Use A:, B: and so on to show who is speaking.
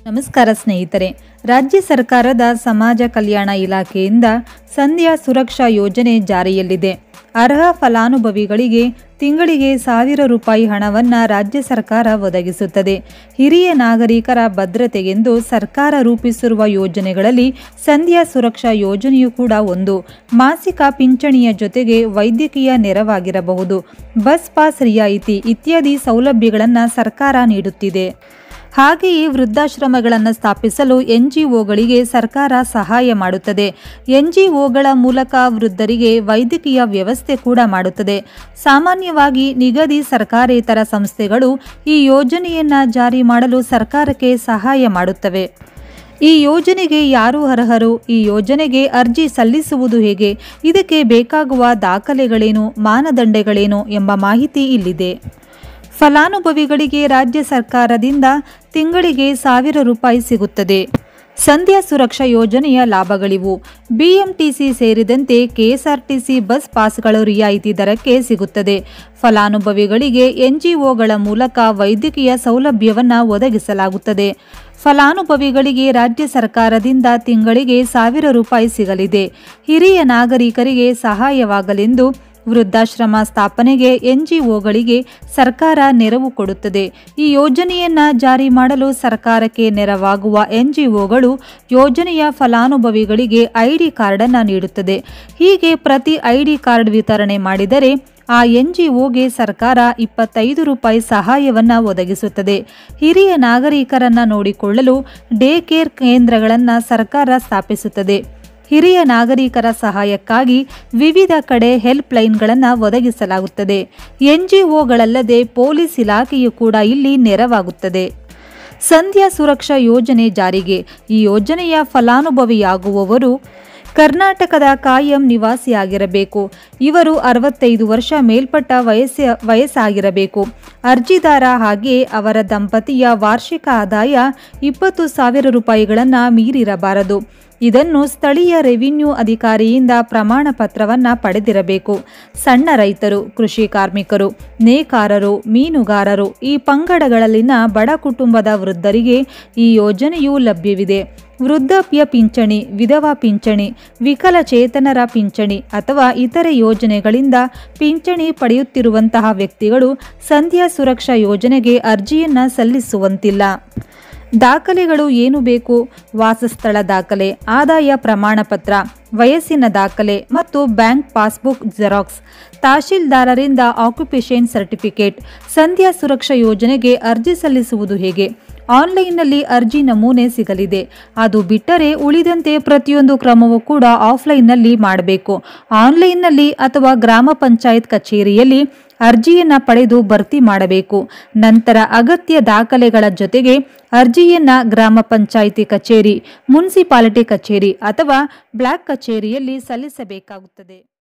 A: ನಮಸ್ಕಾರ ಸ್ನೇಹಿತರೆ ರಾಜ್ಯ ಸರ್ಕಾರದ ಸಮಾಜ ಕಲ್ಯಾಣ ಇಲಾಖೆಯಿಂದ ಸಂಧ್ಯಾ ಸುರಕ್ಷಾ ಯೋಜನೆ ಜಾರಿಯಲ್ಲಿದೆ ಅರ್ಹ ಫಲಾನುಭವಿಗಳಿಗೆ ತಿಂಗಳಿಗೆ ಸಾವಿರ ರೂಪಾಯಿ ಹಣವನ್ನು ರಾಜ್ಯ ಸರ್ಕಾರ ಒದಗಿಸುತ್ತದೆ ಹಿರಿಯ ನಾಗರಿಕರ ಭದ್ರತೆಗೆಂದು ಸರ್ಕಾರ ರೂಪಿಸಿರುವ ಯೋಜನೆಗಳಲ್ಲಿ ಸಂಧ್ಯಾ ಸುರಕ್ಷಾ ಯೋಜನೆಯೂ ಕೂಡ ಒಂದು ಮಾಸಿಕ ಪಿಂಚಣಿಯ ಜೊತೆಗೆ ವೈದ್ಯಕೀಯ ನೆರವಾಗಿರಬಹುದು ಬಸ್ ಪಾಸ್ ರಿಯಾಯಿತಿ ಇತ್ಯಾದಿ ಸೌಲಭ್ಯಗಳನ್ನು ಸರ್ಕಾರ ನೀಡುತ್ತಿದೆ ಹಾಗೆಯೇ ವೃದ್ಧಾಶ್ರಮಗಳನ್ನು ಸ್ಥಾಪಿಸಲು ಎನ್ಜಿಒಗಳಿಗೆ ಸರ್ಕಾರ ಸಹಾಯ ಮಾಡುತ್ತದೆ ಎನ್ಜಿಒಗಳ ಮೂಲಕ ವೃದ್ಧರಿಗೆ ವೈದ್ಯಕೀಯ ವ್ಯವಸ್ಥೆ ಕೂಡ ಮಾಡುತ್ತದೆ ಸಾಮಾನ್ಯವಾಗಿ ನಿಗದಿ ಸರ್ಕಾರೇತರ ಸಂಸ್ಥೆಗಳು ಈ ಯೋಜನೆಯನ್ನು ಜಾರಿ ಮಾಡಲು ಸರ್ಕಾರಕ್ಕೆ ಸಹಾಯ ಮಾಡುತ್ತವೆ ಈ ಯೋಜನೆಗೆ ಯಾರು ಅರ್ಹರು ಈ ಯೋಜನೆಗೆ ಅರ್ಜಿ ಸಲ್ಲಿಸುವುದು ಹೇಗೆ ಇದಕ್ಕೆ ಬೇಕಾಗುವ ದಾಖಲೆಗಳೇನು ಮಾನದಂಡಗಳೇನು ಎಂಬ ಮಾಹಿತಿ ಇಲ್ಲಿದೆ ಫಲಾನುಭವಿಗಳಿಗೆ ರಾಜ್ಯ ಸರ್ಕಾರದಿಂದ ತಿಂಗಳಿಗೆ ಸಾವಿರ ರೂಪಾಯಿ ಸಿಗುತ್ತದೆ ಸಂಧ್ಯಾ ಸುರಕ್ಷಾ ಯೋಜನೆಯ ಲಾಭಗಳಿವು ಬಿಎಂಟಿಸಿ ಸೇರಿದಂತೆ ಕೆಎಸ್ಆರ್ಟಿಸಿ ಬಸ್ ಪಾಸ್ಗಳು ರಿಯಾಯಿತಿ ದರಕ್ಕೆ ಸಿಗುತ್ತದೆ ಫಲಾನುಭವಿಗಳಿಗೆ ಎನ್ಜಿಒಗಳ ಮೂಲಕ ವೈದ್ಯಕೀಯ ಸೌಲಭ್ಯವನ್ನು ಒದಗಿಸಲಾಗುತ್ತದೆ ಫಲಾನುಭವಿಗಳಿಗೆ ರಾಜ್ಯ ಸರ್ಕಾರದಿಂದ ತಿಂಗಳಿಗೆ ಸಾವಿರ ರೂಪಾಯಿ ಸಿಗಲಿದೆ ಹಿರಿಯ ನಾಗರಿಕರಿಗೆ ಸಹಾಯವಾಗಲೆಂದು ವೃದ್ಧಾಶ್ರಮ ಸ್ಥಾಪನೆಗೆ ಎನ್ಜಿಒಗಳಿಗೆ ಸರ್ಕಾರ ನೆರವು ಕೊಡುತ್ತದೆ ಈ ಯೋಜನೆಯನ್ನ ಜಾರಿ ಮಾಡಲು ಸರ್ಕಾರಕ್ಕೆ ನೆರವಾಗುವ ಎನ್ಜಿಒಗಳು ಯೋಜನೆಯ ಫಲಾನುಭವಿಗಳಿಗೆ ಐಡಿ ಕಾರ್ಡನ್ನು ನೀಡುತ್ತದೆ ಹೀಗೆ ಪ್ರತಿ ಐಡಿ ಕಾರ್ಡ್ ವಿತರಣೆ ಮಾಡಿದರೆ ಆ ಎನ್ಜಿಒಗೆ ಸರ್ಕಾರ ಇಪ್ಪತ್ತೈದು ರೂಪಾಯಿ ಸಹಾಯವನ್ನು ಒದಗಿಸುತ್ತದೆ ಹಿರಿಯ ನಾಗರಿಕರನ್ನ ನೋಡಿಕೊಳ್ಳಲು ಡೇ ಕೇರ್ ಕೇಂದ್ರಗಳನ್ನು ಸರ್ಕಾರ ಸ್ಥಾಪಿಸುತ್ತದೆ ಹಿರಿಯ ನಾಗರಿಕರ ಸಹಾಯಕ್ಕಾಗಿ ವಿವಿಧ ಕಡೆ ಹೆಲ್ಪ್ ಲೈನ್ಗಳನ್ನು ಒದಗಿಸಲಾಗುತ್ತದೆ ಎನ್ಜಿಒಗಳಲ್ಲದೆ ಪೊಲೀಸ್ ಇಲಾಖೆಯು ಕೂಡ ಇಲ್ಲಿ ನೆರವಾಗುತ್ತದೆ ಸಂಧ್ಯಾ ಸುರಕ್ಷಾ ಯೋಜನೆ ಜಾರಿಗೆ ಈ ಯೋಜನೆಯ ಫಲಾನುಭವಿಯಾಗುವವರು ಕರ್ನಾಟಕದ ಕಾಯಂ ನಿವಾಸಿಯಾಗಿರಬೇಕು ಇವರು ಅರವತ್ತೈದು ವರ್ಷ ಮೇಲ್ಪಟ್ಟ ವಯಸ್ಸ ವಯಸ್ಸಾಗಿರಬೇಕು ಅರ್ಜಿದಾರ ಹಾಗೆಯೇ ಅವರ ದಂಪತಿಯ ವಾರ್ಷಿಕ ಆದಾಯ ಇಪ್ಪತ್ತು ಸಾವಿರ ರೂಪಾಯಿಗಳನ್ನು ಮೀರಿರಬಾರದು ಇದನ್ನು ಸ್ಥಳೀಯ ರೆವಿನ್ಯೂ ಅಧಿಕಾರಿಯಿಂದ ಪ್ರಮಾಣ ಪತ್ರವನ್ನು ಪಡೆದಿರಬೇಕು ಸಣ್ಣ ರೈತರು ಕೃಷಿ ಕಾರ್ಮಿಕರು ನೇಕಾರರು ಮೀನುಗಾರರು ಈ ಪಂಗಡಗಳಲ್ಲಿನ ಬಡ ಕುಟುಂಬದ ವೃದ್ಧರಿಗೆ ಈ ಯೋಜನೆಯು ಲಭ್ಯವಿದೆ ವೃದ್ಧಾಪ್ಯ ಪಿಂಚಣಿ ವಿಧವಾ ಪಿಂಚಣಿ ವಿಕಲಚೇತನರ ಪಿಂಚಣಿ ಅಥವಾ ಇತರೆ ಯೋಜನೆಗಳಿಂದ ಪಿಂಚಣಿ ಪಡೆಯುತ್ತಿರುವಂತಹ ವ್ಯಕ್ತಿಗಳು ಸಂಧ್ಯಾ ಸುರಕ್ಷಾ ಯೋಜನೆಗೆ ಅರ್ಜಿಯನ್ನು ಸಲ್ಲಿಸುವಂತಿಲ್ಲ ದಾಖಲೆಗಳು ಏನು ಬೇಕು ವಾಸಸ್ಥಳ ದಾಖಲೆ ಆದಾಯ ಪ್ರಮಾಣ ಪತ್ರ ವಯಸ್ಸಿನ ದಾಖಲೆ ಮತ್ತು ಬ್ಯಾಂಕ್ ಪಾಸ್ಬುಕ್ ಜೆರಾಕ್ಸ್ ತಹಶೀಲ್ದಾರರಿಂದ ಆಕ್ಯುಪೇಷನ್ ಸರ್ಟಿಫಿಕೇಟ್ ಸಂಧ್ಯಾ ಸುರಕ್ಷಾ ಯೋಜನೆಗೆ ಅರ್ಜಿ ಸಲ್ಲಿಸುವುದು ಹೇಗೆ ಆನ್ಲೈನ್ನಲ್ಲಿ ಅರ್ಜಿ ನಮೂನೆ ಸಿಗಲಿದೆ ಅದು ಬಿಟ್ಟರೆ ಉಳಿದಂತೆ ಪ್ರತಿಯೊಂದು ಕ್ರಮವೂ ಕೂಡ ಆಫ್ಲೈನ್ನಲ್ಲಿ ಮಾಡಬೇಕು ಆನ್ಲೈನ್ನಲ್ಲಿ ಅಥವಾ ಗ್ರಾಮ ಪಂಚಾಯತ್ ಕಚೇರಿಯಲ್ಲಿ ಅರ್ಜಿಯನ್ನ ಪಡೆದು ಭರ್ತಿ ಮಾಡಬೇಕು ನಂತರ ಅಗತ್ಯ ದಾಖಲೆಗಳ ಜೊತೆಗೆ ಅರ್ಜಿಯನ್ನ ಗ್ರಾಮ ಪಂಚಾಯಿತಿ ಕಚೇರಿ ಮುನ್ಸಿಪಾಲಿಟಿ ಕಚೇರಿ ಅಥವಾ ಬ್ಲಾಕ್ ಕಚೇರಿಯಲ್ಲಿ ಸಲ್ಲಿಸಬೇಕಾಗುತ್ತದೆ